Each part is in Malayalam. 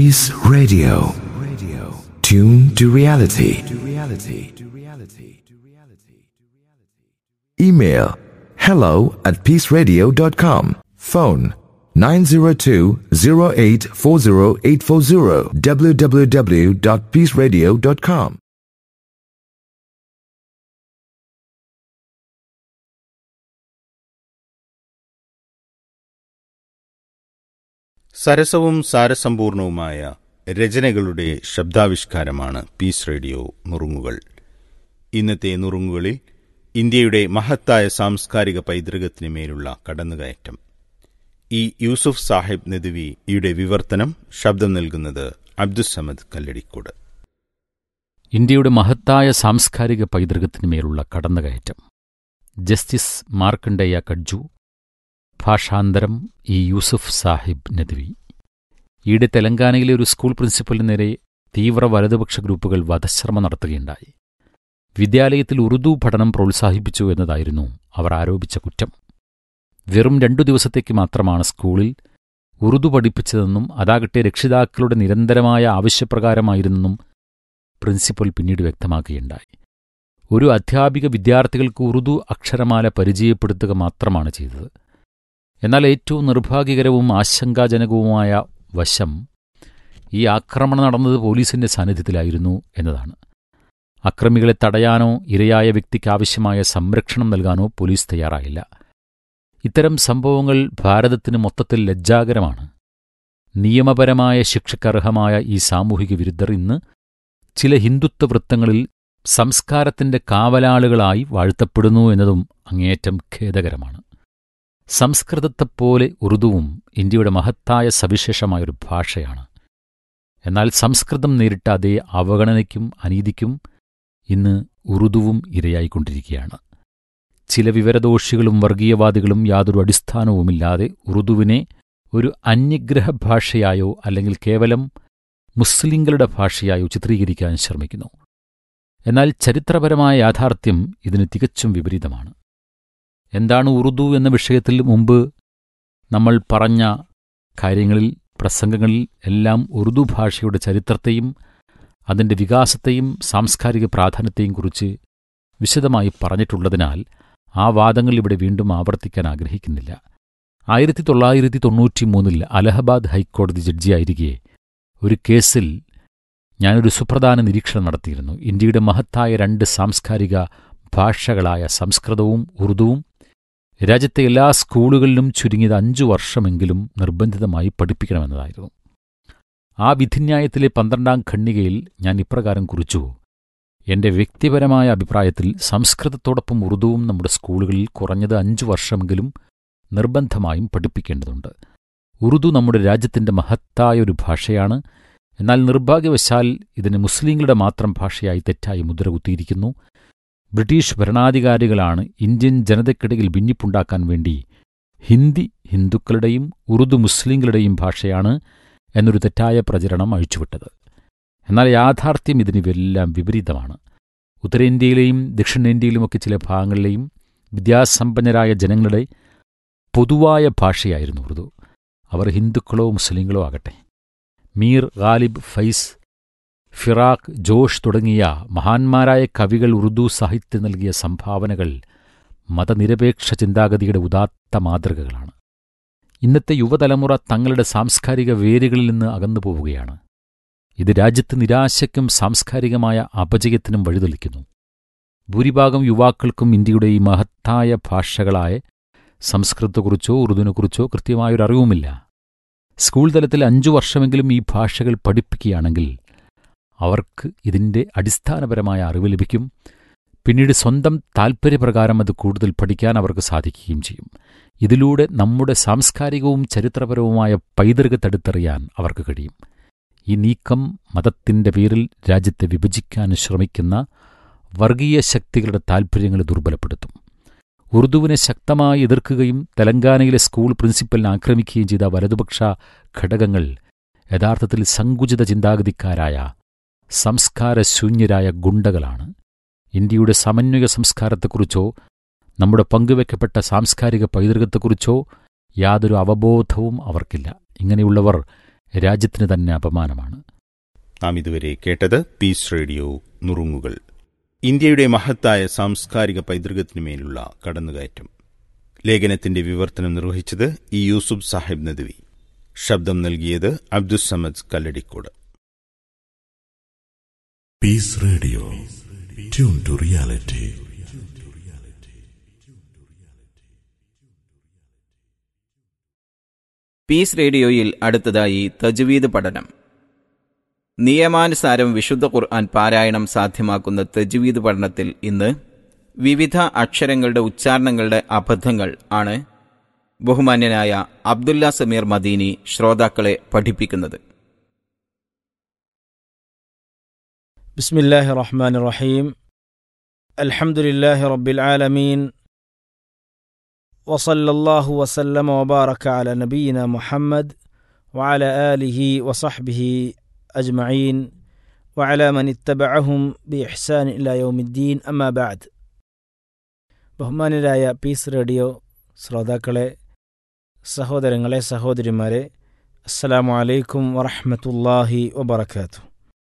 Peace Radio. Radio. Tune to reality. To reality. To reality. To reality. Email hello at peaceradio.com. Phone 902-0840840 www.peaceradio.com. സരസവും സാരസമ്പൂർണവുമായ രചനകളുടെ ശബ്ദാവിഷ്കാരമാണ് പീസ് റേഡിയോ നുറുങ്ങുകൾ ഇന്നത്തെ നുറുങ്ങുകളിൽ ഇന്ത്യയുടെ മഹത്തായ സാംസ്കാരിക പൈതൃകത്തിന് മേലുള്ള കടന്നുകയറ്റം ഈ യൂസുഫ് സാഹിബ് നദവിയുടെ വിവർത്തനം ശബ്ദം നൽകുന്നത് അബ്ദുസമദ് കല്ലടിക്കോട് ഇന്ത്യയുടെ മഹത്തായ സാംസ്കാരിക പൈതൃകത്തിന് മേലുള്ള കടന്നുകയറ്റം ജസ്റ്റിസ് മാർക്കണ്ഡേയ കഡ്ജു ഭാഷാന്തരം ഇ യൂസുഫ് സാഹിബ് നദ്വി ഈയിടെ തെലങ്കാനയിലെ ഒരു സ്കൂൾ പ്രിൻസിപ്പലിന് നേരെ തീവ്ര വലതുപക്ഷ ഗ്രൂപ്പുകൾ വധശ്രമം നടത്തുകയുണ്ടായി വിദ്യാലയത്തിൽ ഉറുദു പഠനം പ്രോത്സാഹിപ്പിച്ചു എന്നതായിരുന്നു അവർ ആരോപിച്ച കുറ്റം വെറും രണ്ടു ദിവസത്തേക്ക് മാത്രമാണ് സ്കൂളിൽ ഉറുദു പഠിപ്പിച്ചതെന്നും അതാകട്ടെ രക്ഷിതാക്കളുടെ നിരന്തരമായ ആവശ്യപ്രകാരമായിരുന്നെന്നും പ്രിൻസിപ്പൽ പിന്നീട് വ്യക്തമാക്കുകയുണ്ടായി ഒരു അധ്യാപിക വിദ്യാർത്ഥികൾക്ക് ഉറുദു അക്ഷരമാല പരിചയപ്പെടുത്തുക മാത്രമാണ് ചെയ്തത് എന്നാൽ ഏറ്റവും നിർഭാഗ്യകരവും ആശങ്കാജനകവുമായ വശം ഈ ആക്രമണം നടന്നത് പോലീസിന്റെ സാന്നിധ്യത്തിലായിരുന്നു എന്നതാണ് അക്രമികളെ തടയാനോ ഇരയായ വ്യക്തിക്ക് ആവശ്യമായ സംരക്ഷണം നൽകാനോ പോലീസ് തയ്യാറായില്ല ഇത്തരം സംഭവങ്ങൾ ഭാരതത്തിന് മൊത്തത്തിൽ ലജ്ജാകരമാണ് നിയമപരമായ ശിക്ഷക്കർഹമായ ഈ സാമൂഹിക വിരുദ്ധർ ഇന്ന് ചില ഹിന്ദുത്വ വൃത്തങ്ങളിൽ സംസ്കാരത്തിന്റെ കാവലാളുകളായി വാഴ്ത്തപ്പെടുന്നു എന്നതും അങ്ങേയറ്റം ഖേദകരമാണ് സംസ്കൃതത്തെപ്പോലെ ഉറുദുവും ഇന്ത്യയുടെ മഹത്തായ സവിശേഷമായൊരു ഭാഷയാണ് എന്നാൽ സംസ്കൃതം നേരിട്ട അതേ അവഗണനയ്ക്കും അനീതിക്കും ഇന്ന് ഉറുദുവും ഇരയായിക്കൊണ്ടിരിക്കുകയാണ് ചില വിവരദോഷികളും വർഗീയവാദികളും യാതൊരു അടിസ്ഥാനവുമില്ലാതെ ഉറുദുവിനെ ഒരു അന്യഗ്രഹ ഭാഷയായോ അല്ലെങ്കിൽ കേവലം മുസ്ലിങ്ങളുടെ ഭാഷയായോ ചിത്രീകരിക്കാൻ ശ്രമിക്കുന്നു എന്നാൽ ചരിത്രപരമായ യാഥാർത്ഥ്യം ഇതിന് തികച്ചും വിപരീതമാണ് എന്താണ് ഉറുദു എന്ന വിഷയത്തിൽ മുമ്പ് നമ്മൾ പറഞ്ഞ കാര്യങ്ങളിൽ പ്രസംഗങ്ങളിൽ എല്ലാം ഉറുദു ഭാഷയുടെ ചരിത്രത്തെയും അതിൻ്റെ വികാസത്തെയും സാംസ്കാരിക പ്രാധാന്യത്തെയും കുറിച്ച് വിശദമായി പറഞ്ഞിട്ടുള്ളതിനാൽ ആ വാദങ്ങൾ ഇവിടെ വീണ്ടും ആവർത്തിക്കാൻ ആഗ്രഹിക്കുന്നില്ല ആയിരത്തി തൊള്ളായിരത്തി തൊണ്ണൂറ്റിമൂന്നിൽ അലഹബാദ് ഹൈക്കോടതി ജഡ്ജിയായിരിക്കെ ഒരു കേസിൽ ഞാനൊരു സുപ്രധാന നിരീക്ഷണം നടത്തിയിരുന്നു ഇന്ത്യയുടെ മഹത്തായ രണ്ട് സാംസ്കാരിക ഭാഷകളായ സംസ്കൃതവും ഉറുദുവും രാജ്യത്തെ എല്ലാ സ്കൂളുകളിലും ചുരുങ്ങിയത് അഞ്ചു വർഷമെങ്കിലും നിർബന്ധിതമായി പഠിപ്പിക്കണമെന്നതായിരുന്നു ആ വിധിന്യായത്തിലെ പന്ത്രണ്ടാം ഖണ്ഡികയിൽ ഞാൻ ഇപ്രകാരം കുറിച്ചു എന്റെ വ്യക്തിപരമായ അഭിപ്രായത്തിൽ സംസ്കൃതത്തോടൊപ്പം ഉറുദുവും നമ്മുടെ സ്കൂളുകളിൽ കുറഞ്ഞത് അഞ്ചു വർഷമെങ്കിലും നിർബന്ധമായും പഠിപ്പിക്കേണ്ടതുണ്ട് ഉറുദു നമ്മുടെ രാജ്യത്തിന്റെ മഹത്തായ ഒരു ഭാഷയാണ് എന്നാൽ നിർഭാഗ്യവശാൽ ഇതിന് മുസ്ലിങ്ങളുടെ മാത്രം ഭാഷയായി തെറ്റായി മുദ്രകുത്തിയിരിക്കുന്നു ബ്രിട്ടീഷ് ഭരണാധികാരികളാണ് ഇന്ത്യൻ ജനതയ്ക്കിടയിൽ ഭിന്നിപ്പുണ്ടാക്കാൻ വേണ്ടി ഹിന്ദി ഹിന്ദുക്കളുടെയും ഉറുദു മുസ്ലിങ്ങളുടെയും ഭാഷയാണ് എന്നൊരു തെറ്റായ പ്രചരണം അഴിച്ചുവിട്ടത് എന്നാൽ യാഥാർത്ഥ്യം ഇതിനെല്ലാം വിപരീതമാണ് ഉത്തരേന്ത്യയിലെയും ദക്ഷിണേന്ത്യയിലുമൊക്കെ ചില ഭാഗങ്ങളിലെയും വിദ്യാസമ്പന്നരായ ജനങ്ങളുടെ പൊതുവായ ഭാഷയായിരുന്നു ഉറുദു അവർ ഹിന്ദുക്കളോ മുസ്ലിങ്ങളോ ആകട്ടെ മീർ ഗാലിബ് ഫൈസ് ഫിറാഖ് ജോഷ് തുടങ്ങിയ മഹാന്മാരായ കവികൾ ഉറുദു സാഹിത്യം നൽകിയ സംഭാവനകൾ മതനിരപേക്ഷ ചിന്താഗതിയുടെ ഉദാത്ത മാതൃകകളാണ് ഇന്നത്തെ യുവതലമുറ തങ്ങളുടെ സാംസ്കാരിക വേരുകളിൽ നിന്ന് അകന്നു പോവുകയാണ് ഇത് രാജ്യത്ത് നിരാശയ്ക്കും സാംസ്കാരികമായ അപജയത്തിനും വഴിതെളിക്കുന്നു ഭൂരിഭാഗം യുവാക്കൾക്കും ഇന്ത്യയുടെ ഈ മഹത്തായ ഭാഷകളായ സംസ്കൃതത്തെക്കുറിച്ചോ ഉറുദുവിനെക്കുറിച്ചോ കൃത്യമായൊരറിവുമില്ല സ്കൂൾ തലത്തിൽ അഞ്ചു വർഷമെങ്കിലും ഈ ഭാഷകൾ പഠിപ്പിക്കുകയാണെങ്കിൽ അവർക്ക് ഇതിൻ്റെ അടിസ്ഥാനപരമായ അറിവ് ലഭിക്കും പിന്നീട് സ്വന്തം താൽപ്പര്യപ്രകാരം അത് കൂടുതൽ പഠിക്കാൻ അവർക്ക് സാധിക്കുകയും ചെയ്യും ഇതിലൂടെ നമ്മുടെ സാംസ്കാരികവും ചരിത്രപരവുമായ പൈതൃകത്തെടുത്തറിയാൻ അവർക്ക് കഴിയും ഈ നീക്കം മതത്തിന്റെ പേരിൽ രാജ്യത്തെ വിഭജിക്കാൻ ശ്രമിക്കുന്ന വർഗീയ ശക്തികളുടെ താൽപ്പര്യങ്ങളെ ദുർബലപ്പെടുത്തും ഉറുദുവിനെ ശക്തമായി എതിർക്കുകയും തെലങ്കാനയിലെ സ്കൂൾ പ്രിൻസിപ്പലിനെ ആക്രമിക്കുകയും ചെയ്ത വലതുപക്ഷ ഘടകങ്ങൾ യഥാർത്ഥത്തിൽ സങ്കുചിത ചിന്താഗതിക്കാരായ സംസ്കാരശൂന്യരായ ഗുണ്ടകളാണ് ഇന്ത്യയുടെ സമന്വയ സംസ്കാരത്തെക്കുറിച്ചോ നമ്മുടെ പങ്കുവെക്കപ്പെട്ട സാംസ്കാരിക പൈതൃകത്തെക്കുറിച്ചോ യാതൊരു അവബോധവും അവർക്കില്ല ഇങ്ങനെയുള്ളവർ രാജ്യത്തിന് തന്നെ അപമാനമാണ് നാം ഇതുവരെ കേട്ടത് പീസ് റേഡിയോ നുറുങ്ങുകൾ ഇന്ത്യയുടെ മഹത്തായ സാംസ്കാരിക പൈതൃകത്തിനുമേലുള്ള കടന്നുകയറ്റം ലേഖനത്തിന്റെ വിവർത്തനം നിർവഹിച്ചത് ഇ യൂസുഫ് സാഹിബ് നദ്വി ശബ്ദം നൽകിയത് Abdussamad Kalladikode Peace Radio. Tune to reality. Peace റേഡിയോയിൽ അടുത്തതായി തജ്വീദ് പഠനം നിയമാനുസാരം വിശുദ്ധ ഖുർആൻ പാരായണം സാധ്യമാക്കുന്ന തജ്വീദ് പഠനത്തിൽ ഇന്ന് വിവിധ അക്ഷരങ്ങളുടെ ഉച്ചാരണങ്ങളുടെ അബദ്ധങ്ങൾ ആണ് ബഹുമാന്യനായ അബ്ദുല്ല സമീർ മദീനി ശ്രോതാക്കളെ പഠിപ്പിക്കുന്നത് بسم الله الرحمن الرحيم الحمد لله رب العالمين وصلى الله وسلم وبارك على نبينا محمد وعلى آله وصحبه أجمعين وعلى من اتبعهم بإحسان إلى يوم الدين أما بعد ബഹുമാനരായ പീസ് റേഡിയോ ശ്രോതാക്കളെ സഹോദരങ്ങളെ സഹോദരിമാരെ അസ്സലാമു അലൈക്കും വറഹ്മത്തുള്ളാഹി വബറകാതുഹു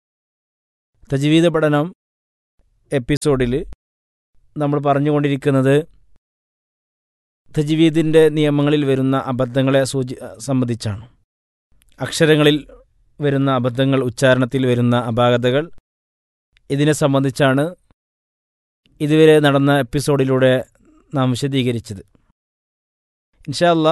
തജ്വീദ് പഠനം എപ്പിസോഡിൽ നമ്മൾ പറഞ്ഞുകൊണ്ടിരിക്കുന്നത് തജ്വീദിൻ്റെ നിയമങ്ങളിൽ വരുന്ന അബദ്ധങ്ങളെ സൂചി സംബന്ധിച്ചാണ് അക്ഷരങ്ങളിൽ വരുന്ന അബദ്ധങ്ങൾ ഉച്ചാരണത്തിൽ വരുന്ന അപാകതകൾ ഇതിനെ സംബന്ധിച്ചാണ് ഇതുവരെ നടന്ന എപ്പിസോഡിലൂടെ നാം വിശദീകരിച്ചത് ഇൻഷാല്ല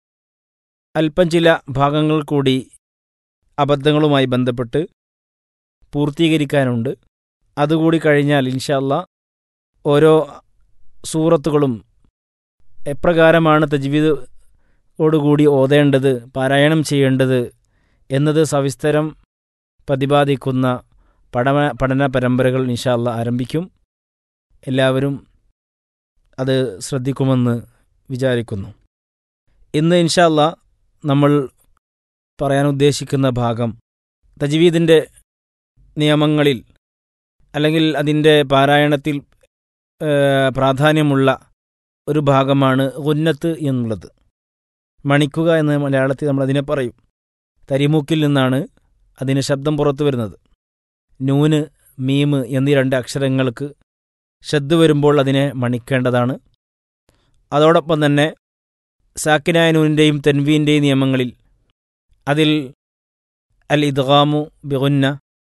അല്പം ചില ഭാഗങ്ങൾ കൂടി അബദ്ധങ്ങളുമായി ബന്ധപ്പെട്ട് പൂർത്തീകരിക്കാനുണ്ട് അതുകൂടി കഴിഞ്ഞാൽ ഇൻഷല്ല ഓരോ സൂറത്തുകളും എപ്രകാരമാണ് തജ്വീദ് ഓടുകൂടി ഓതേണ്ടത് പാരായണം ചെയ്യേണ്ടത് എന്നത് സവിസ്തരം പ്രതിപാദിക്കുന്ന പഠന പഠന പരമ്പരകൾ ഇൻഷാല്ല ആരംഭിക്കും എല്ലാവരും അത് ശ്രദ്ധിക്കുമെന്ന് വിചാരിക്കുന്നു ഇന്ന് ഇൻഷാല്ല നമ്മൾ പറയാൻ ഉദ്ദേശിക്കുന്ന ഭാഗം തജ്വീദിൻ്റെ നിയമങ്ങളിൽ അല്ലെങ്കിൽ അതിൻ്റെ പാരായണത്തിൽ പ്രാധാന്യമുള്ള ഒരു ഭാഗമാണ് ഉന്നത്ത് എന്നുള്ളത് മണിക്കുക എന്ന് മലയാളത്തിൽ നമ്മൾ അതിനെ പറയും തരിമൂക്കിൽ നിന്നാണ് അതിന് ശബ്ദം പുറത്തു വരുന്നത് നൂന് മീമ് എന്നീ രണ്ട് അക്ഷരങ്ങൾക്ക് ശ്രദ്ധ വരുമ്പോൾ അതിനെ മണിക്കേണ്ടതാണ് അതോടൊപ്പം തന്നെ സാക്കിനായ നൂനിൻ്റെയും തെൻവീൻ്റെയും നിയമങ്ങളിൽ അതിൽ അൽ ഇദ്ഗാമു ബിഗുന്ന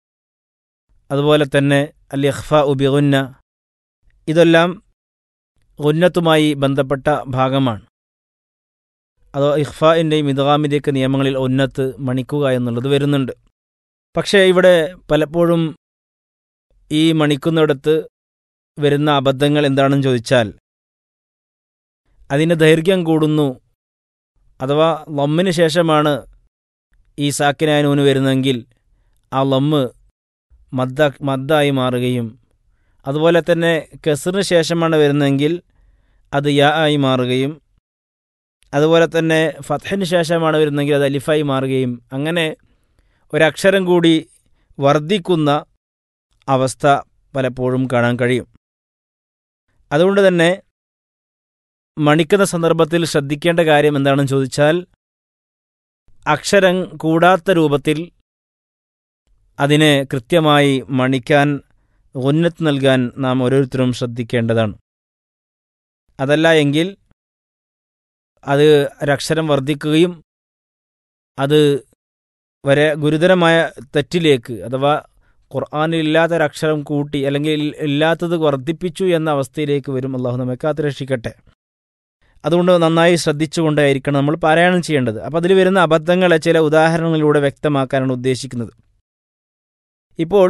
അതുപോലെ തന്നെ അൽ ഇഖ്ഫ ഉബിഗുന്ന ഇതെല്ലാം ഉന്നത്തുമായി ബന്ധപ്പെട്ട ഭാഗമാണ് അതോ ഇഖ്ഫാൻ്റെയും ഇദ്ഗാമിൻ്റെയൊക്കെ നിയമങ്ങളിൽ ഉന്നത്ത് മണിക്കുക എന്നുള്ളത് വരുന്നുണ്ട് പക്ഷേ ഇവിടെ പലപ്പോഴും ഈ മണിക്കുന്നിടത്ത് വരുന്ന അബദ്ധങ്ങൾ എന്താണെന്ന് ചോദിച്ചാൽ അതിന് ദൈർഘ്യം കൂടുന്നു അഥവാ ലമ്മിന് ശേഷമാണ് ഈ സാക്കിനായ നൂന് വരുന്നതെങ്കിൽ ആ ലമ്മ് മദ്ദ മദ്ദായി മാറുകയും അതുപോലെ തന്നെ കെസറിന് ശേഷമാണ് വരുന്നതെങ്കിൽ അത് യാ ആയി മാറുകയും അതുപോലെ തന്നെ ഫത്ഹിന് ശേഷമാണ് വരുന്നതെങ്കിൽ അത് അലിഫായി മാറുകയും അങ്ങനെ ഒരക്ഷരം കൂടി വർദ്ധിക്കുന്ന അവസ്ഥ പലപ്പോഴും കാണാൻ കഴിയും അതുകൊണ്ട് തന്നെ മണിക്കുന്ന സന്ദർഭത്തിൽ ശ്രദ്ധിക്കേണ്ട കാര്യം എന്താണെന്ന് ചോദിച്ചാൽ അക്ഷരം കൂടാത്ത രൂപത്തിൽ അതിനെ കൃത്യമായി മണിക്കാൻ ഉന്നത്ത് നൽകാൻ നാം ഓരോരുത്തരും ശ്രദ്ധിക്കേണ്ടതാണ് അതല്ല എങ്കിൽ അത് ഒരക്ഷരം വർദ്ധിക്കുകയും അത് വരെ ഗുരുതരമായ തെറ്റിലേക്ക് അഥവാ ഖുർആാനിലില്ലാത്തൊരക്ഷരം കൂട്ടി അല്ലെങ്കിൽ ഇല്ലാത്തത് വർദ്ധിപ്പിച്ചു എന്ന അവസ്ഥയിലേക്ക് വരും അള്ളാഹു നമ്മെ കാത്തുരക്ഷിക്കട്ടെ അതുകൊണ്ട് നന്നായി ശ്രദ്ധിച്ചുകൊണ്ടായിരിക്കണം നമ്മൾ പാരായണം ചെയ്യേണ്ടത് അപ്പോൾ അതിൽ വരുന്ന അബദ്ധങ്ങളെ ചില ഉദാഹരണങ്ങളിലൂടെ വ്യക്തമാക്കാനാണ് ഉദ്ദേശിക്കുന്നത് ഇപ്പോൾ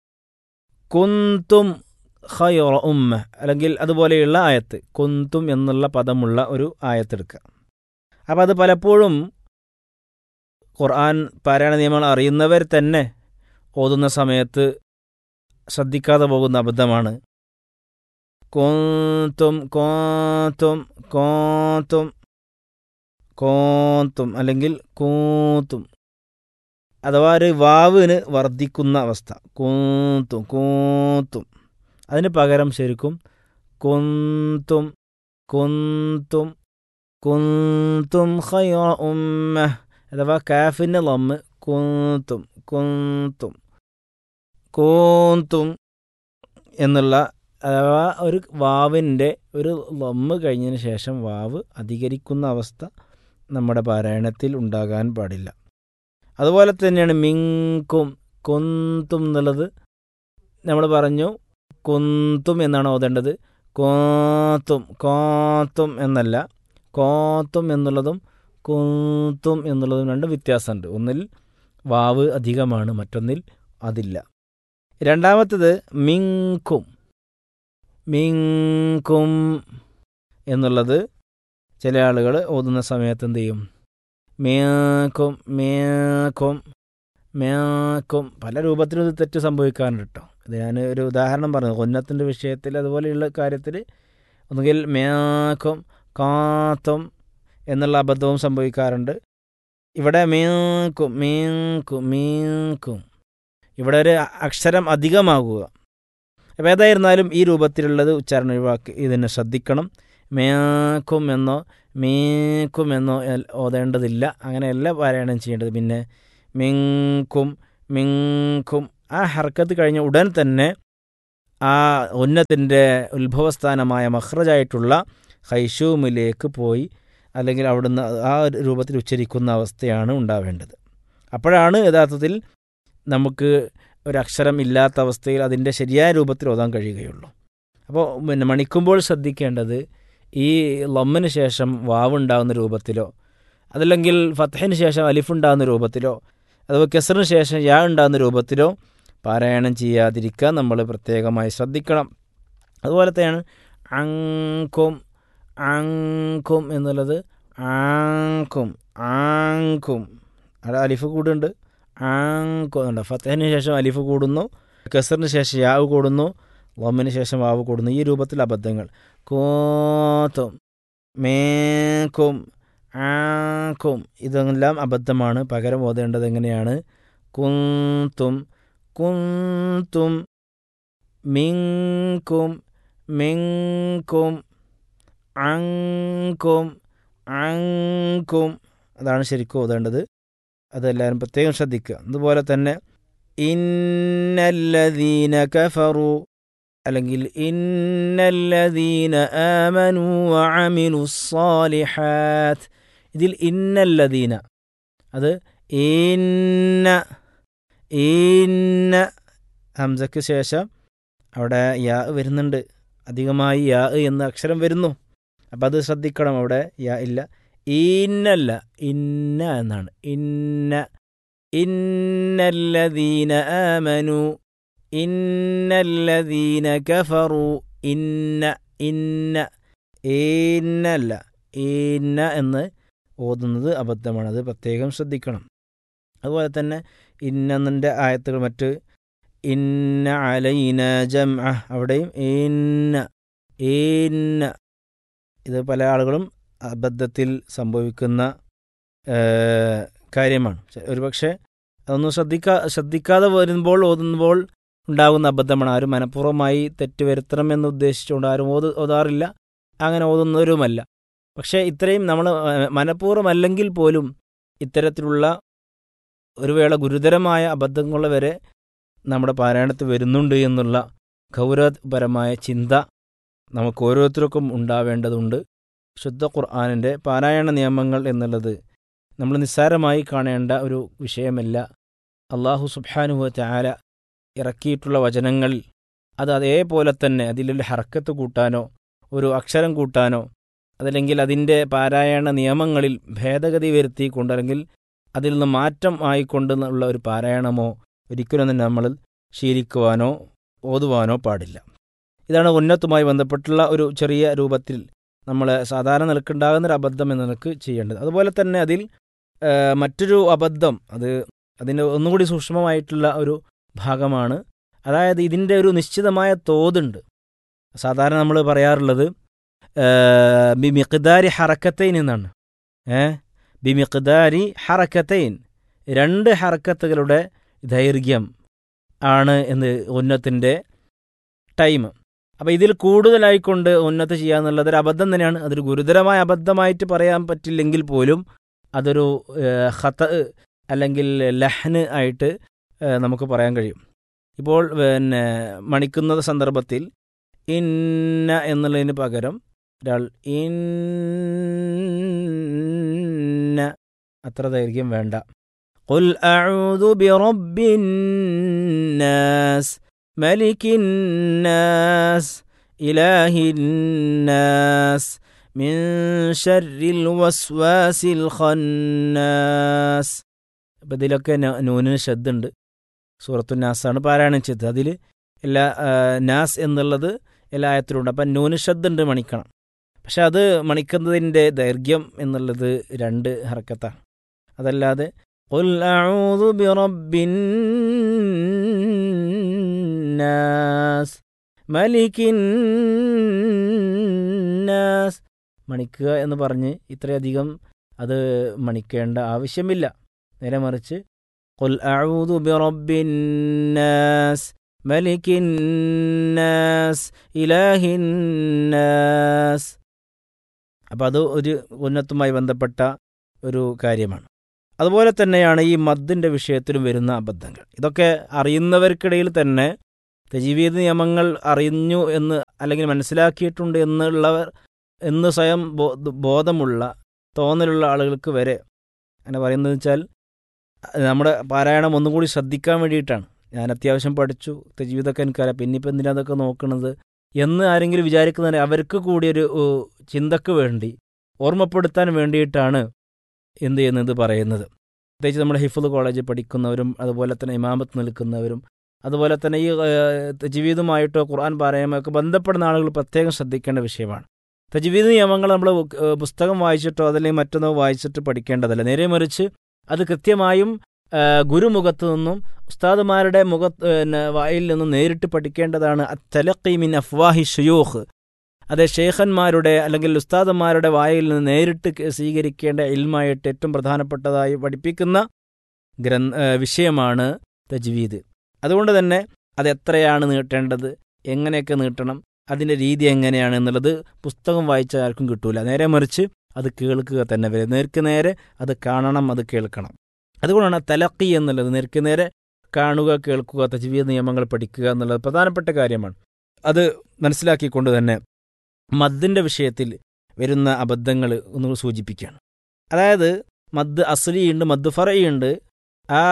കുന്തും ഖൈറ ഉമ്മ അല്ലെങ്കിൽ അതുപോലെയുള്ള ആയത്ത് കുന്തും എന്നുള്ള പദമുള്ള ഒരു ആയത്തെടുക്കുക അപ്പോൾ അത് പലപ്പോഴും ഖുർആൻ പാരായണ നിയമങ്ങൾ അറിയുന്നവർ തന്നെ ഓതുന്ന സമയത്ത് ശ്രദ്ധിക്കാതെ പോകുന്ന അബദ്ധമാണ് കോത്തും കോത്തും കോത്തും കോത്തും അല്ലെങ്കിൽ കൂത്തും അഥവാ ഒരു വാവിന് വർദ്ധിക്കുന്ന അവസ്ഥ കൂത്തും കൂത്തും അതിന് പകരം ശരിക്കും കുന്തും കുന്തും കുന്തും ഖൈറ ഉമ്മ അഥവാ കാഫിൻ്റെ ലമ്മ് കുന്തും കുന്തും കൂന്തും എന്നുള്ള അഥവാ ഒരു വാവിൻ്റെ ഒരു ലമ്മ് കഴിഞ്ഞതിന് ശേഷം വാവ് അധികരിക്കുന്ന അവസ്ഥ നമ്മുടെ പാരായണത്തിൽ ഉണ്ടാകാൻ പാടില്ല അതുപോലെ തന്നെയാണ് മിങ്കും കൊന്തും എന്നുള്ളത് നമ്മൾ പറഞ്ഞു കൊന്തും എന്നാണ് ഓതേണ്ടത് കോത്തും കോത്തും എന്നല്ല കോത്തും എന്നുള്ളതും കുന്തും എന്നുള്ളതും രണ്ട് വ്യത്യാസമുണ്ട് ഒന്നിൽ വാവ് അധികമാണ് മറ്റൊന്നിൽ അതില്ല രണ്ടാമത്തത് മിങ്കും മിങ്കും എന്നുള്ളത് ചില ആളുകൾ ഓതുന്ന സമയത്ത് എന്ത് ചെയ്യും മേക്കും മേക്കും മേക്കും പല രൂപത്തിലും ഇത് തെറ്റ് സംഭവിക്കാറുണ്ട് കേട്ടോ ഇത് ഞാൻ ഒരു ഉദാഹരണം പറഞ്ഞു കൊന്നത്തിൻ്റെ വിഷയത്തിൽ അതുപോലെയുള്ള കാര്യത്തിൽ ഒന്നുകിൽ മേക്കും കാത്തും എന്നുള്ള അബദ്ധവും സംഭവിക്കാറുണ്ട് ഇവിടെ മീക്കും മീക്കും മീക്കും ഇവിടെ ഒരു അക്ഷരം അധികമാകുക അപ്പോൾ ഏതായിരുന്നാലും ഈ രൂപത്തിലുള്ളത് ഉച്ചാരണം ഒഴിവാക്കി ഇതിനെ ശ്രദ്ധിക്കണം മേക്കും എന്നോ മീക്കും എന്നോ എൽ- ഓതേണ്ടതില്ല അങ്ങനെയല്ല പാരായണം ചെയ്യേണ്ടത് പിന്നെ മിങ്കും മിങ്കും ആ ഹർക്കത്ത് കഴിഞ്ഞ ഉടൻ തന്നെ ആ ഉന്നത്തിൻ്റെ ഉത്ഭവസ്ഥാനമായ മഹ്റജായിട്ടുള്ള ഹൈഷൂമിലേക്ക് പോയി അല്ലെങ്കിൽ അവിടുന്ന് ആ ഒരു രൂപത്തിൽ ഉച്ചരിക്കുന്ന അവസ്ഥയാണ് ഉണ്ടാവേണ്ടത് അപ്പോഴാണ് യഥാർത്ഥത്തിൽ നമുക്ക് ഒരു അക്ഷരം ഇല്ലാത്ത അവസ്ഥയിൽ അതിൻ്റെ ശരിയായ രൂപത്തിൽ ഓതാൻ കഴിയുകയുള്ളൂ അപ്പോൾ പിന്നെ മണിക്കുമ്പോൾ ശ്രദ്ധിക്കേണ്ടത് ഈ ലമ്മിന് ശേഷം വാവുണ്ടാകുന്ന രൂപത്തിലോ അതല്ലെങ്കിൽ ഫത്തഹിന് ശേഷം അലിഫുണ്ടാകുന്ന രൂപത്തിലോ അഥവാ കെസറിന് ശേഷം യാ ഉണ്ടാകുന്ന രൂപത്തിലോ പാരായണം ചെയ്യാതിരിക്കാൻ നമ്മൾ പ്രത്യേകമായി ശ്രദ്ധിക്കണം അതുപോലെ തന്നെയാണ് അങ്കും അങ്കും എന്നുള്ളത് ആങ്കും ആങ്കും അവിടെ അലിഫ് കൂടുണ്ട് ആങ്കും ഉണ്ട് ഫത്തഹിന് ശേഷം അലിഫ് കൂടുന്നു കസറിന് ശേഷം യാവ് കൂടുന്നു വമ്മിന് ശേഷം വാവ് കൂടുന്നു ഈ രൂപത്തിൽ അബദ്ധങ്ങൾ കോത്തും മേക്കും ആക്കും ഇതെല്ലാം അബദ്ധമാണ് പകരം ഓതേണ്ടത് എങ്ങനെയാണ് കുന്തും കുന്തും മിങ്കും മിങ്കും അങ്കും അങ്കും അതാണ് ശരിക്കും ഓതേണ്ടത് അതെല്ലാവരും പ്രത്യേകം ശ്രദ്ധിക്കുക അതുപോലെ തന്നെ ഇന്നല്ലദീന കഫറു അല്ലെങ്കിൽ ഇന്നല്ലദീന ആമനു വഅമിലു സ്സാലിഹാത്ത് ഇതിൽ ഇന്നല്ലദീന അത് ഇന്ന ഇന്ന ഹംസയ്ക്ക് ശേഷം അവിടെ യാ വരുന്നുണ്ട് അധികമായി യാ എന്ന അക്ഷരം വരുന്നു അപ്പം അത് ശ്രദ്ധിക്കണം അവിടെ യാ ഇല്ല ഇന്നല്ല ഇന്ന എന്നാണ് ഇന്ന ഇന്നല്ലദീന ആമനു ഇന്നല്ലദീന കഫറു ഇന്ന ഇന്ന ഇന്നല്ല ഇന്ന എന്ന് ഓതുന്നത് അബദ്ധമാണ് അത് പ്രത്യേകം ശ്രദ്ധിക്കണം അതുപോലെ തന്നെ ഇന്നതിൻ്റെ ആയത്തുകൾ മറ്റ് ഇന്ന അലൈന ജം അവിടെയും ഇന്ന ഇന്ന ഇത് പല ആളുകളും അബദ്ധത്തിൽ സംഭവിക്കുന്ന ഏഹ്, കാര്യമാണ് ചെ- ഒരുപക്ഷെ അതൊന്നും ശ്രദ്ധിക്കാ ശ്രദ്ധിക്കാതെ വരുമ്പോൾ ഓതുമ്പോൾ ഉണ്ടാകുന്ന അബദ്ധമാണ് ആരും മനഃപൂർവ്വമായി തെറ്റ് വരുത്തണമെന്ന് ഉദ്ദേശിച്ചുകൊണ്ട് ആരും ഓത് ഓതാറില്ല അങ്ങനെ ഓതുന്നവരുമല്ല പക്ഷേ ഇത്രയും നമ്മൾ മനഃപൂർവ്വമല്ലെങ്കിൽ പോലും ഇത്തരത്തിലുള്ള ഒരു വേള ഗുരുതരമായ അബദ്ധങ്ങൾ വരെ നമ്മുടെ പാരായണത്തിൽ വരുന്നുണ്ട് എന്നുള്ള ഗൗരവപരമായ ചിന്ത നമുക്ക് ഓരോരുത്തർക്കും ഉണ്ടാവേണ്ടതുണ്ട് ശുദ്ധ ഖുർആാനിൻ്റെ പാരായണ നിയമങ്ങൾ എന്നുള്ളത് നമ്മൾ നിസ്സാരമായി കാണേണ്ട ഒരു വിഷയമല്ല അള്ളാഹു സുബ്ഹാനുഹു ചാല ഇറക്കിയിട്ടുള്ള വചനങ്ങൾ അത് അതേപോലെ തന്നെ അതിലൊരു ഹർക്കത്ത് കൂട്ടാനോ ഒരു അക്ഷരം കൂട്ടാനോ അതല്ലെങ്കിൽ അതിൻ്റെ പാരായണ നിയമങ്ങളിൽ ഭേദഗതി വരുത്തിക്കൊണ്ട് അല്ലെങ്കിൽ അതിൽ നിന്ന് മാറ്റം ആയിക്കൊണ്ട് ഉള്ള ഒരു പാരായണമോ ഒരിക്കലും തന്നെ നമ്മൾ ശീലിക്കുവാനോ ഓതുവാനോ പാടില്ല ഇതാണ് ഉന്നത്തുമായി ബന്ധപ്പെട്ടുള്ള ഒരു ചെറിയ രൂപത്തിൽ നമ്മൾ സാധാരണ നിലക്കുണ്ടാകുന്ന ഒരു അബദ്ധം എന്ന നിലക്ക് ചെയ്യേണ്ടത് അതുപോലെ തന്നെ അതിൽ ആ, മറ്റൊരു അബദ്ധം അത് അതിൻ്റെ ഒന്നുകൂടി സൂക്ഷ്മമായിട്ടുള്ള ഒരു ഭാഗമാണ് അതായത് ഇതിൻ്റെ ഒരു നിശ്ചിതമായ തോതുണ്ട് സാധാരണ നമ്മൾ പറയാറുള്ളത് ആ, ബി മിഖ്ദാരി ഹറക്കത്തൈൻ എന്നാണ് ഏ ബി മിഖ്ദാരി ഹറക്കത്തൈൻ രണ്ട് ഹറക്കത്തുകളുടെ ദൈർഘ്യം ആണ് എന്ന് ഉന്നത്തിൻ്റെ ടൈം അപ്പോൾ ഇതിൽ കൂടുതലായിക്കൊണ്ട് ഉന്നത്ത് ചെയ്യുക എന്നുള്ളത് ഒരു അബദ്ധം തന്നെയാണ് അതൊരു ഗുരുതരമായ അബദ്ധമായിട്ട് പറയാൻ പറ്റില്ലെങ്കിൽ പോലും അതൊരു ഏഹ്, ഖത്ത അല്ലെങ്കിൽ ലഹ്ന് ആയിട്ട് ഏഹ്, നമുക്ക് പറയാൻ കഴിയും ഇപ്പോൾ പിന്നെ മണിക്കുന്ന സന്ദർഭത്തിൽ ഇന്ന എന്നുള്ളതിന് പകരം ഒരാൾ ഇന്ന അത്ര ദൈർഘ്യം വേണ്ട قل أعوذ برب الناس ملك الناس إله الناس من شر الوسواس الخناس അപ്പം ഇതിലൊക്കെ ന- നൂനിന് ശബ്ദമുണ്ട് സൂറത്തു നാസാണ് പാരായണം ചെയ്തത് അതിൽ എല്ലാ ആ, നാസ് എന്നുള്ളത് എല്ലാ ആയത്തിലുണ്ട് അപ്പം നൂന് ശബ്ദമുണ്ട് മണിക്കണം പക്ഷെ അത് മണിക്കുന്നതിൻ്റെ ദൈർഘ്യം എന്നുള്ളത് രണ്ട് ഹർക്കത്താണ് അതല്ലാതെ قل أعوذ برب الناس ملك الناس മണിക്കുക എന്ന് പറഞ്ഞ് ഇത്രയധികം അത് മണിക്കേണ്ട ആവശ്യമില്ല നേരെ മറിച്ച് قل أعوذ برب الناس ملك الناس إله الناس അപ്പം അത് ഒരു ഉന്നത്തുമായി ബന്ധപ്പെട്ട ഒരു കാര്യമാണ് അതുപോലെ തന്നെയാണ് ഈ മദ്ദിൻ്റെ വിഷയത്തിലും വരുന്ന അബദ്ധങ്ങൾ ഇതൊക്കെ അറിയുന്നവർക്കിടയിൽ തന്നെ തജീവീദ് നിയമങ്ങൾ അറിഞ്ഞു എന്ന് അല്ലെങ്കിൽ മനസ്സിലാക്കിയിട്ടുണ്ട് എന്നുള്ളവർ എന്ന് സ്വയം ബോ- ബോധമുള്ള തോന്നലുള്ള ആളുകൾക്ക് വരെ അങ്ങനെ പറയുന്നത് വെച്ചാൽ അത് നമ്മുടെ പാരായണം ഒന്നുകൂടി ശ്രദ്ധിക്കാൻ വേണ്ടിയിട്ടാണ് ഞാൻ അത്യാവശ്യം പഠിച്ചു തജീവിതൊക്കെ എനിക്കറിയാം പിന്നെ ഇപ്പം എന്തിനാ അതൊക്കെ നോക്കണത് എന്ന് ആരെങ്കിലും വിചാരിക്കുന്നതിന് അവർക്ക് കൂടി ഒരു ഉ, ചിന്തക്ക് വേണ്ടി ഓർമ്മപ്പെടുത്താൻ വേണ്ടിയിട്ടാണ് എന്ത് ചെയ്യുന്നത് പറയുന്നത് പ്രത്യേകിച്ച് നമ്മുടെ ഹിഫുദ് കോളേജിൽ പഠിക്കുന്നവരും അതുപോലെ തന്നെ ഇമാമത്ത് നിൽക്കുന്നവരും അതുപോലെ തന്നെ ഈ തജ്വീദുമായിട്ടോ ഖുർആൻ പാരായണമൊക്കെ ബന്ധപ്പെടുന്ന ആളുകൾ പ്രത്യേകം ശ്രദ്ധിക്കേണ്ട വിഷയമാണ് തജ്വീദ് നിയമങ്ങൾ നമ്മൾ ഏഹ്, പുസ്തകം വായിച്ചിട്ടോ അതല്ലെങ്കിൽ മറ്റൊന്നോ വായിച്ചിട്ട് പഠിക്കേണ്ടതല്ല നേരെ മറിച്ച് അത് കൃത്യമായും ഏഹ്, ഗുരുമുഖത്തു നിന്നും ഉസ്താദുമാരുടെ മുഖ പിന്നെ വായിൽ നിന്നും നേരിട്ട് പഠിക്കേണ്ടതാണ് അത്തലഖി മിൻ അഫ്വാഹി ഷുയൂഖ് അത് ഷെയ്ഖന്മാരുടെ അല്ലെങ്കിൽ ഉസ്താദന്മാരുടെ വായിൽ നിന്ന് നേരിട്ട് ക- സ്വീകരിക്കേണ്ട ഇൽമായിട്ട് ഏറ്റവും പ്രധാനപ്പെട്ടതായി പഠിപ്പിക്കുന്ന ഗ്രന്ഥ ഏഹ് വിഷയമാണ് തജ്വീദ് അതുകൊണ്ട് തന്നെ അത് എത്രയാണ് നീട്ടേണ്ടത് എങ്ങനെയൊക്കെ നീട്ടണം അതിൻ്റെ രീതി എങ്ങനെയാണ് എന്നുള്ളത് പുസ്തകം വായിച്ച ആർക്കും കിട്ടൂല നേരെ മറിച്ച് അത് കേൾക്കുക തന്നെ വരെ നേർക്ക് നേരെ അത് കാണണം അത് കേൾക്കണം അതുകൊണ്ടാണ് തലക്കി എന്നുള്ളത് നേർക്ക് നേരെ കാണുക കേൾക്കുക തജ്വീദ് നിയമങ്ങൾ പഠിക്കുക എന്നുള്ളത് പ്രധാനപ്പെട്ട കാര്യമാണ് അത് മനസ്സിലാക്കിക്കൊണ്ട് തന്നെ മദ്ദിൻ്റെ വിഷയത്തിൽ വരുന്ന അബദ്ധങ്ങൾ ഒന്ന് സൂചിപ്പിക്കുകയാണ് അതായത് മദ് അസ്ലിയുണ്ട് മദ് ഫറയുണ്ട് ആ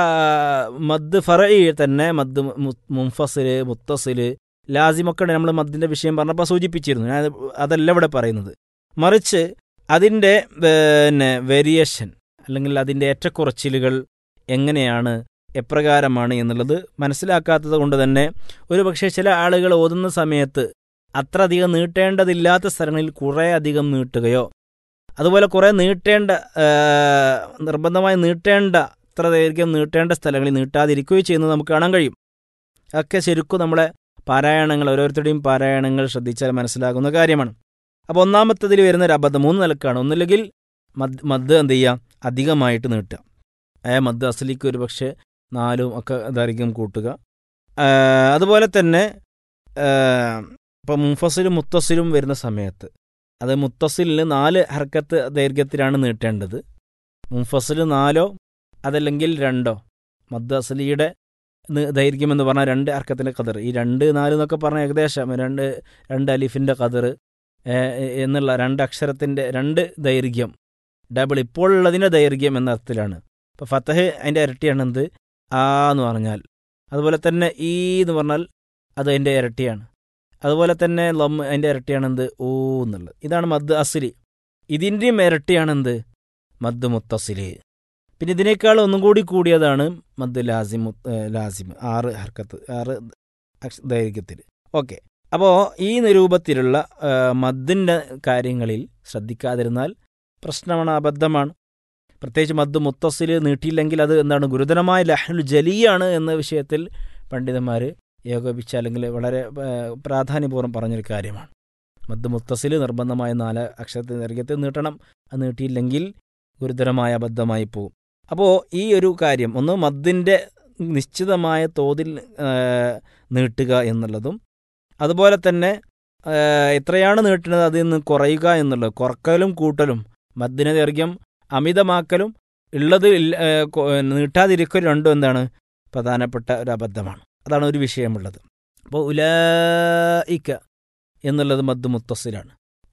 മദ് ഫറയി തന്നെ മദ് മു- മുൻഫസില് മുത്തസില് ലാസിമൊക്കെ നമ്മൾ മദ്ദിൻ്റെ വിഷയം പറഞ്ഞപ്പോൾ സൂചിപ്പിച്ചിരുന്നു ഞാൻ അത് അതല്ല ഇവിടെ പറയുന്നത് മറിച്ച് അതിൻ്റെ പിന്നെ വേരിയേഷൻ അല്ലെങ്കിൽ അതിൻ്റെ ഏറ്റക്കുറച്ചിലുകൾ എങ്ങനെയാണ് എപ്രകാരമാണ് എന്നുള്ളത് മനസ്സിലാക്കാത്തത് കൊണ്ട് തന്നെ ഒരു പക്ഷേ ചില ആളുകൾ ഓതുന്ന സമയത്ത് അത്ര അധികം നീട്ടേണ്ടതില്ലാത്ത സ്ഥലങ്ങളിൽ കുറേ അധികം നീട്ടുകയോ അതുപോലെ കുറേ നീട്ടേണ്ട ആ, നിർബന്ധമായി നീട്ടേണ്ട അത്ര ദൈർഘ്യം നീട്ടേണ്ട സ്ഥലങ്ങളിൽ നീട്ടാതിരിക്കുകയോ ചെയ്യുന്നത് നമുക്ക് കാണാൻ കഴിയും ഒക്കെ ശരിക്കും നമ്മളെ പാരായണങ്ങൾ ഓരോരുത്തരുടെയും പാരായണങ്ങൾ ശ്രദ്ധിച്ചാൽ മനസ്സിലാകുന്ന കാര്യമാണ് അപ്പോൾ ഒന്നാമത്തതിൽ വരുന്ന ഒരു അബദ്ധം മൂന്ന് നിലക്കാണ് ഒന്നില്ലെങ്കിൽ മദ് മദ് എന്ത് ചെയ്യുക അധികമായിട്ട് നീട്ടുക ആ മദ് അസലിക്ക് ഒരു പക്ഷേ നാലും ഒക്കെ ദൈർഘ്യം കൂട്ടുക ആ, അതുപോലെ തന്നെ ഇപ്പം മുൻഫസിലും മുത്തസിലും വരുന്ന സമയത്ത് അത് മുത്തസിലിന് നാല് ഹർക്കത്ത് ദൈർഘ്യത്തിലാണ് നീട്ടേണ്ടത് മുൻഫസിൽ നാലോ അതല്ലെങ്കിൽ രണ്ടോ മദ് അസലിയുടെ ന് ദൈർഘ്യം എന്ന് പറഞ്ഞാൽ രണ്ട് ഹർക്കത്തിൻ്റെ കതിർ ഈ രണ്ട് നാല് എന്നൊക്കെ പറഞ്ഞാൽ ഏകദേശം രണ്ട് രണ്ട് അലിഫിൻ്റെ കതിർ എന്നുള്ള രണ്ട് അക്ഷരത്തിൻ്റെ രണ്ട് ദൈർഘ്യം ഡബിൾ ഇപ്പോൾ ഉള്ളതിൻ്റെ ദൈർഘ്യം എന്ന അർത്ഥത്തിലാണ് ഇപ്പോൾ ഫത്തഹ് അതിൻ്റെ ഇരട്ടിയാണ് എന്ത് ആ എന്ന് പറഞ്ഞാൽ അതുപോലെ തന്നെ ഈ എന്ന് പറഞ്ഞാൽ അത് അതിൻ്റെ ഇരട്ടിയാണ് അതുപോലെ തന്നെ ലം അതിൻ്റെ ഇരട്ടിയാണ് എന്ത് ഓ എന്നുള്ളത് ഇതാണ് മദ് അസിലി ഇതിൻ്റെയും ഇരട്ടിയാണ് എന്ത് മദ് മുത്തസിലി പിന്നെ ഇതിനേക്കാൾ ഒന്നും കൂടി കൂടിയതാണ് മദ് ലാസിം മുത്ത്- ഏ, ലാസിം ആറ് ഹർക്കത്ത് ആറ് അക്ഷ- ദൈർഘ്യത്തിൽ ഓക്കെ അപ്പോൾ ഈ രൂപത്തിലുള്ള ആ, മദ്ദിൻ്റെ കാര്യങ്ങളിൽ ശ്രദ്ധിക്കാതിരുന്നാൽ പ്രശ്നമാണ് അബദ്ധമാണ് പ്രത്യേകിച്ച് മദ് മുത്തസിൽ നീട്ടിയില്ലെങ്കിൽ അത് എന്താണ് ഗുരുതരമായ ലഹ്നുൽ ജലിയാണ് എന്ന വിഷയത്തിൽ പണ്ഡിതന്മാർ ഏകോപിച്ച അല്ലെങ്കിൽ വളരെ ആ, പ്രാധാന്യപൂർവ്വം പറഞ്ഞൊരു കാര്യമാണ് മദ് മുത്തസിൽ നിർബന്ധമായ നാല് അക്ഷരത്തെ ദൈർഘ്യത്തിൽ നീട്ടണം അത് നീട്ടിയില്ലെങ്കിൽ ഗുരുതരമായ അബദ്ധമായി പോകും അപ്പോൾ ഈ ഒരു കാര്യം ഒന്ന് മദ്ദിൻ്റെ നിശ്ചിതമായ തോതിൽ ആ, നീട്ടുക എന്നുള്ളതും അതുപോലെ തന്നെ ആ, എത്രയാണ് നീട്ടുന്നത് അതിൽ നിന്ന് കുറയുക എന്നുള്ളത് കുറക്കലും കൂട്ടലും മദ്ദിന ദൈർഘ്യം അമിതമാക്കലും ഉള്ളത് ഇല്ല- ഏ, കൊ- നീട്ടാതിരിക്കൽ രണ്ടും എന്താണ് പ്രധാനപ്പെട്ട ഒരു അബദ്ധമാണ് അതാണ് ഒരു വിഷയമുള്ളത് അപ്പോൾ ഉലായിക്ക എന്നുള്ളത് മദ് മുത്തസിലാണ്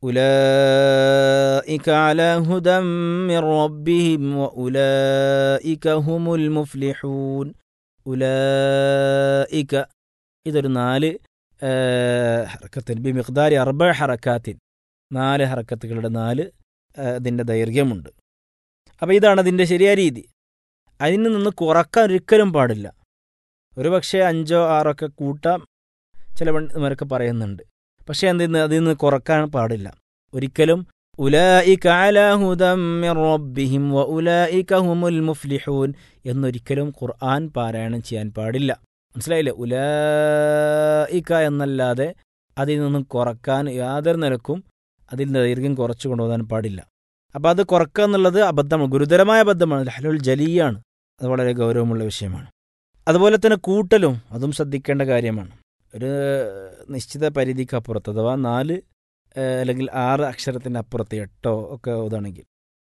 ഉലായിക അല ഹുദം മിർ റബ്ബിഹിം വഉലായിക ഹുമുൽ മുഫ്ലിഹൂൻ ഉലായിക ഇതൊരു നാല് ഏ, ഹറക്കത്തിന് ബി മിഖ്ദാരി അർബ ഹറക്കാത്തിൻ നാല് ഹറക്കത്തുകളുടെ നാല് ഏ, ഇതിൻ്റെ ദൈർഘ്യമുണ്ട് അപ്പോൾ ഇതാണ് അതിൻ്റെ ശരിയായ രീതി അതിൽ നിന്ന് കുറക്കാൻ ഒരിക്കലും പാടില്ല ഒരു പക്ഷേ അഞ്ചോ ആറോ ഒക്കെ കൂട്ടാം ചില പണിമാരൊക്കെ പറയുന്നുണ്ട് പക്ഷേ എന്തിന്ന് അതിൽ നിന്ന് കുറക്കാൻ പാടില്ല ഒരിക്കലും ഉലായിക അലാ ഹുദം മിർ റബ്ബിഹിം വ ഉലായിക ഹുമുൽ മുഫ്ലിഹൂൻ എന്നൊരിക്കലും ഖുർആൻ പാരായണം ചെയ്യാൻ പാടില്ല മനസ്സിലായില്ലേ ഉലായിക എന്നല്ലാതെ അതിൽ നിന്നും കുറക്കാൻ യാതൊരു നിലക്കും അതിൽ ദൈർഘ്യം കുറച്ചു കൊണ്ടുപോകാൻ പാടില്ല അപ്പോൾ അത് കുറക്കുക എന്നുള്ളത് അബദ്ധമാണ് ഗുരുതരമായ അബദ്ധമാണ് ലഹലുൽ ജലിയാണ് അത് വളരെ ഗൗരവമുള്ള വിഷയമാണ് അതുപോലെ തന്നെ കൂട്ടലും അതും ശ്രദ്ധിക്കേണ്ട കാര്യമാണ് ഒരു നിശ്ചിത പരിധിക്ക് അപ്പുറത്ത് അഥവാ നാല് ഏഹ്, അല്ലെങ്കിൽ ആറ് അക്ഷരത്തിൻ്റെ അപ്പുറത്ത് എട്ടോ ഒക്കെ ഓതാണെങ്കിൽ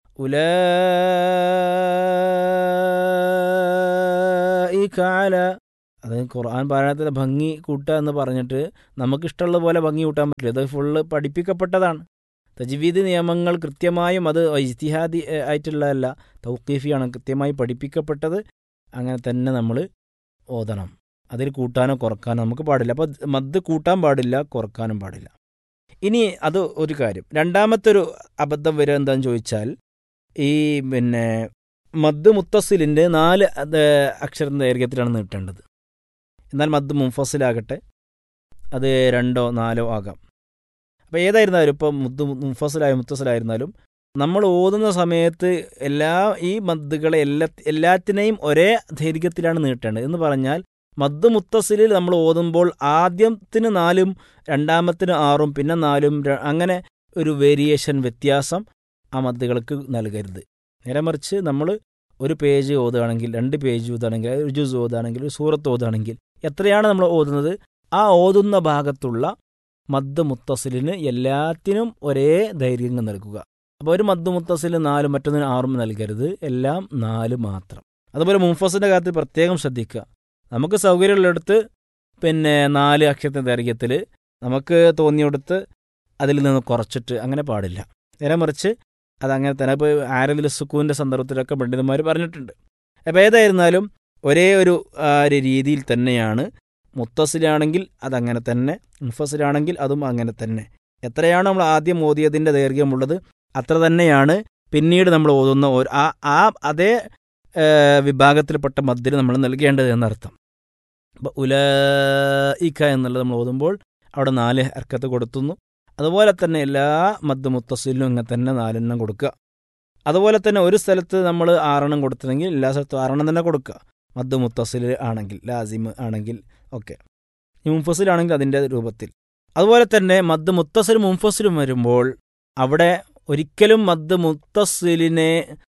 ഉല അത് ഖുർആൻ പാരായണത്തിൻ്റെ ഭംഗി കൂട്ടുക എന്ന് പറഞ്ഞിട്ട് നമുക്കിഷ്ടമുള്ള പോലെ ഭംഗി കൂട്ടാൻ പറ്റില്ല അത് ഫുള്ള് പഠിപ്പിക്കപ്പെട്ടതാണ് തജ്വീദ് നിയമങ്ങൾ കൃത്യമായും അത് ഇജ്തിഹാദി ഏഹ്, ആയിട്ടുള്ളതല്ല തൗക്കീഫിയാണ് കൃത്യമായി പഠിപ്പിക്കപ്പെട്ടത് അങ്ങനെ തന്നെ നമ്മൾ ഓതണം അതിൽ കൂട്ടാനോ കുറക്കാനോ നമുക്ക് പാടില്ല അപ്പോൾ മദ് കൂട്ടാൻ പാടില്ല കുറക്കാനും പാടില്ല ഇനി അത് ഒരു കാര്യം രണ്ടാമത്തെ ഒരു അബദ്ധം വരിക എന്താണെന്ന് ചോദിച്ചാൽ ഈ പിന്നെ മദ് മുത്തസിലിൻ്റെ നാല് അത് അക്ഷരം ദൈർഘ്യത്തിലാണ് നീട്ടേണ്ടത് എന്നാൽ മദ് മുഫസിലാകട്ടെ അത് രണ്ടോ നാലോ ആകാം അപ്പോൾ ഏതായിരുന്നാലും ഇപ്പോൾ മുദ് മുഫസിലായ മുത്തസിലായിരുന്നാലും നമ്മൾ ഓതുന്ന സമയത്ത് എല്ലാ ഈ മദ്ദുകളെ എല്ലാ എല്ലാത്തിനെയും ഒരേ ദൈർഘ്യത്തിലാണ് നീട്ടേണ്ടത് എന്ന് പറഞ്ഞാൽ മദ് മുത്തസിലിൽ നമ്മൾ ഓതുമ്പോൾ ആദ്യത്തിന് നാലും രണ്ടാമത്തിന് ആറും പിന്നെ നാലും ര- അങ്ങനെ ഒരു വേരിയേഷൻ വ്യത്യാസം ആ മദ്ദുകൾക്ക് നൽകരുത് നേരെ മറിച്ച് നമ്മൾ ഒരു പേജ് ഓതുകയാണെങ്കിൽ രണ്ട് പേജ് ഓതുകയാണെങ്കിൽ ഒരു ജുസ് ഓതുകയാണെങ്കിൽ ഒരു സൂറത്ത് ഓതുകയാണെങ്കിൽ എത്രയാണ് നമ്മൾ ഓതുന്നത് ആ ഓതുന്ന ഭാഗത്തുള്ള മദ് മുത്തസിലിന് എല്ലാത്തിനും ഒരേ ദൈർഘ്യം നൽകുക അപ്പോൾ ഒരു മദ് മുത്തസിൽ നാലും മറ്റൊന്നിന് ആറും നൽകരുത് എല്ലാം നാല് മാത്രം അതുപോലെ മുംഫസിൻ്റെ കാര്യത്തിൽ പ്രത്യേകം ശ്രദ്ധിക്കുക നമുക്ക് സൗകര്യമുള്ളിടത്ത് പിന്നെ നാല് അക്ഷരത്തെ ദൈർഘ്യത്തിൽ നമുക്ക് തോന്നിയെടുത്ത് അതിൽ നിന്ന് കുറച്ചിട്ട് അങ്ങനെ പാടില്ല നേരെ മറിച്ച് അതങ്ങനെ തന്നെ ഇപ്പോൾ ആരതിൽ സുക്കൂൻ്റെ സന്ദർഭത്തിലൊക്കെ പണ്ഡിതന്മാർ പറഞ്ഞിട്ടുണ്ട് അപ്പോൾ ഏതായിരുന്നാലും ഒരേ ഒരു ആ, ഒരു രീതിയിൽ തന്നെയാണ് മുത്തസിലാണെങ്കിൽ അതങ്ങനെ തന്നെ മുഫസിലാണെങ്കിൽ അതും അങ്ങനെ തന്നെ എത്രയാണ് നമ്മൾ ആദ്യം ഓതിയതിൻ്റെ ദൈർഘ്യമുള്ളത് അത്ര തന്നെയാണ് പിന്നീട് നമ്മൾ ഓതുന്ന ഓരോ- ആ ആ അതേ ഏ, വിഭാഗത്തിൽപ്പെട്ട മദ്ദിന് നമ്മൾ നൽകേണ്ടത് എന്നർത്ഥം അപ്പോൾ ഉലയിക്ക എന്നുള്ളത് നമ്മൾ ഓതുമ്പോൾ അവിടെ നാല് ഹർക്കത്ത് കൊടുത്തുന്നു അതുപോലെ തന്നെ എല്ലാ മദ് മുത്തസിലും ഇങ്ങനെ തന്നെ നാലെണ്ണം കൊടുക്കുക അതുപോലെ തന്നെ ഒരു സ്ഥലത്ത് നമ്മൾ ആറെണ്ണം കൊടുത്തില്ലെങ്കിൽ എല്ലാ സ്ഥലത്തും ആറെണ്ണം തന്നെ കൊടുക്കുക മദ് മുത്തസിൽ ആണെങ്കിൽ ലാസിം ആണെങ്കിൽ ഒക്കെ മുംഫസിലാണെങ്കിൽ അതിൻ്റെ രൂപത്തിൽ അതുപോലെ തന്നെ മദ് മുത്തസിലും മുംഫസിലും വരുമ്പോൾ അവിടെ ഒരിക്കലും മദ് മുത്തസിലിനെ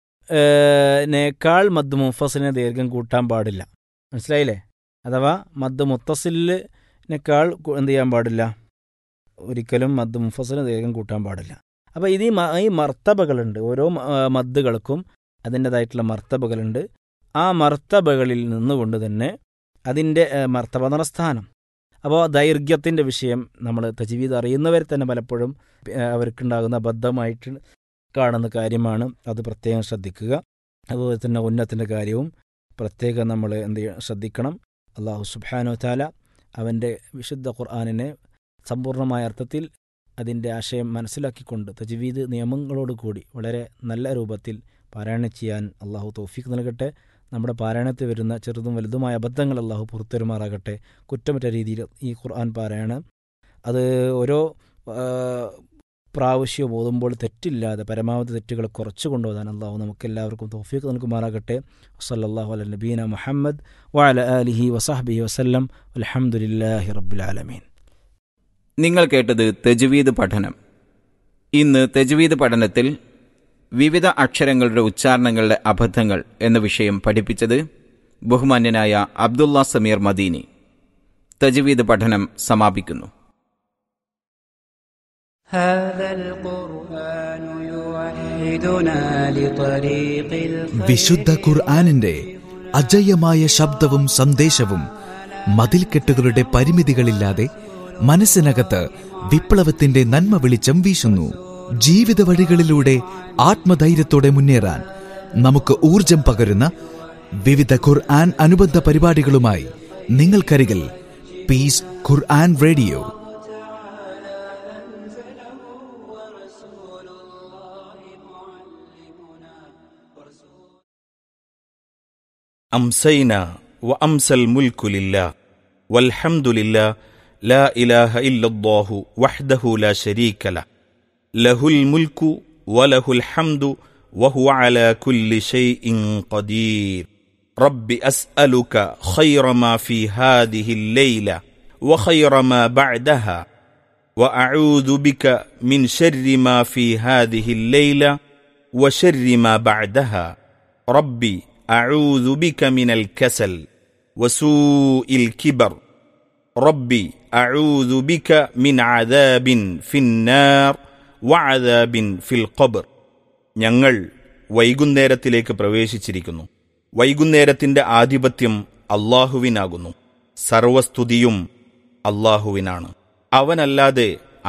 ഏഹ്, നേക്കാൾ മദ് മുംഫസിലിനെ ദീർഘം കൂട്ടാൻ പാടില്ല മനസ്സിലായില്ലേ അഥവാ മദ് മുത്തസിലിനേക്കാൾ കു- എന്ത് ചെയ്യാൻ പാടില്ല ഒരിക്കലും മദ് മുഫസിന് ദീർഘം കൂട്ടാൻ പാടില്ല അപ്പോൾ ഇത് ഈ മ- ഈ മർത്തബകളുണ്ട് ഓരോ മ- ആ, മദ്ദുകൾക്കും അതിൻ്റെതായിട്ടുള്ള മർത്തബകളുണ്ട് ആ മർത്തബകളിൽ നിന്നുകൊണ്ട് തന്നെ അതിൻ്റെ ഏ, മർത്തബ എന്ന സ്ഥാനം അപ്പോൾ ദൈർഘ്യത്തിൻ്റെ വിഷയം നമ്മൾ തജ്വീദ് അറിയുന്നവർ തന്നെ പലപ്പോഴും ഏ, അവർക്കുണ്ടാകുന്ന അബദ്ധമായിട്ട് കാണുന്ന കാര്യമാണ് അത് പ്രത്യേകം ശ്രദ്ധിക്കുക അതുപോലെ തന്നെ ഉന്നത്തിൻ്റെ കാര്യവും പ്രത്യേകം നമ്മൾ എന്ത് ചെയ്യ- ശ്രദ്ധിക്കണം അള്ളാഹു സുബാനോ താല അവൻ്റെ വിശുദ്ധ ഖുർആാനിനെ സമ്പൂർണ്ണമായ അർത്ഥത്തിൽ അതിൻ്റെ ആശയം മനസ്സിലാക്കിക്കൊണ്ട് തജ്വീദ് നിയമങ്ങളോട് കൂടി വളരെ നല്ല രൂപത്തിൽ പാരായണം ചെയ്യാൻ അള്ളാഹു തൗഫീഖ് നൽകട്ടെ നമ്മുടെ പാരായണത്തിൽ വരുന്ന ചെറുതും വലുതുമായ അബദ്ധങ്ങൾ അള്ളാഹു പുറത്തുവരുമാറാകട്ടെ കുറ്റമറ്റ രീതിയിൽ ഈ ഖുർആൻ പാരായണം അത് ഓരോ ആ, പ്രാവശ്യവും ഓതുമ്പോൾ തെറ്റില്ലാതെ പരമാവധി തെറ്റുകൾ കുറച്ചു കൊണ്ടുപോകാൻ അള്ളാഹു നമുക്ക് എല്ലാവർക്കും തൗഫീഖ് നൽകുമാറാകട്ടെ വസല്ലാഹു അല നബീന മുഹമ്മദ് വഅല ആലിഹി വസഹബി വസല്ലം അലഹമുല്ലാഹി റബ്ബിൽ ആലമീൻ നിങ്ങൾ കേട്ടത് തെജുവീദ് പഠനം ഇന്ന് തെജുവീദ് പഠനത്തിൽ വിവിധ അക്ഷരങ്ങളുടെ ഉച്ചാരണങ്ങളുടെ അബദ്ധങ്ങൾ എന്ന വിഷയം പഠിപ്പിച്ചത് ബഹുമാന്യനായ അബ്ദുള്ള സമീർ മദീനി തജുവീദ് പഠനം സമാപിക്കുന്നു هذا القرآن يوحدنا لطريق الخير വിശുദ്ധ ഖുർആാനിന്റെ അജയ്യമായ ശബ്ദവും സന്ദേശവും മതിൽക്കെട്ടുകളുടെ പരിമിതികളില്ലാതെ മനസ്സിനകത്ത് വിപ്ലവത്തിന്റെ നന്മ വെളിച്ചം വീശുന്നു ജീവിത വഴികളിലൂടെ ആത്മധൈര്യത്തോടെ മുന്നേറാൻ നമുക്ക് ഊർജം പകരുന്ന വിവിധ ഖുർആൻ അനുബന്ധ പരിപാടികളുമായി നിങ്ങൾക്കരികിൽ പീസ് ഖുർആൻ റേഡിയോ أمسينا وأمسى الملك لله والحمد لله لا إله إلا الله وحده لا شريك له له الملك وله الحمد وهو على كل شيء قدير رب أسألك خير ما في هذه الليلة وخير ما بعدها وأعوذ بك من شر ما في هذه الليلة وشر ما بعدها ربي أعوذ بك من الكسل وسوء الكبر ربي أعوذ بك من عذاب في النار وعذاب في القبر ഞങ്ങൾ വൈകുന്നേരത്തിലേക്ക് പ്രവേശിച്ചിരിക്കുന്നു വൈകുന്നേരത്തിന്റെ ആധിപത്യം അള്ളാഹുവിനാകുന്നു സർവസ്തുതിയും അള്ളാഹുവിനാണ് അവനല്ലാതെ